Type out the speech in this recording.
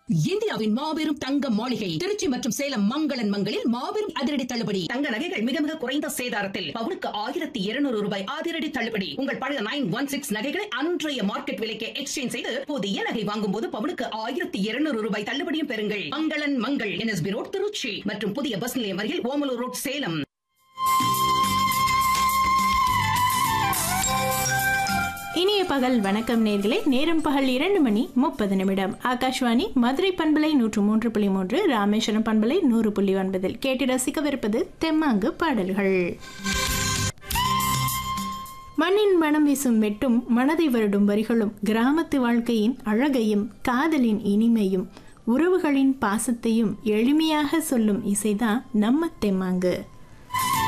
இந்தியாவின் மாபெரும் தங்க மாளிகை திருச்சி மற்றும் சேலம் மங்களன் மங்களில் மாபெரும் அதிரடி தள்ளுபடி தங்க நகைகள் மிக மிக குறைந்த சேதாரத்தில் பவுனுக்கு ஆயிரத்தி இருநூறு ரூபாய் அதிரடி தள்ளுபடி உங்கள் பழைய நைன் ஒன் சிக்ஸ் நகைகளை அன்றைய மார்க்கெட் விலைக்கு எக்ஸ்சேஞ்ச் செய்து புதிய நகை வாங்கும் போது பவுனுக்கு ஆயிரத்தி இருநூறு ரூபாய் தள்ளுபடியும் பெறுங்கள் மங்களன் மங்கள் என்எஸ்பி ரோட் திருச்சி மற்றும் புதிய பஸ் நிலையம் அருகில் ஓமலூர் ரோட் சேலம் இனிய பகல் வணக்கம் நேர்களே நேரம் பகல் இரண்டு மணி முப்பது நிமிடம் ஆகாஷ்வாணி மதுரை பண்பலை நூற்று மூன்று புள்ளி மூன்று ராமேஸ்வரம் பண்பலை நூறு புள்ளி ஒன்பதில் கேட்டு ரசிக்கவிருப்பது தெம்மாங்கு பாடல்கள் மண்ணின் மனம் வீசும் வெட்டும் மனதை வருடும் வரிகளும் கிராமத்து வாழ்க்கையின் அழகையும் காதலின் இனிமையும் உறவுகளின் பாசத்தையும் எளிமையாக சொல்லும் இசைதான் நம்ம தெம்மாங்கு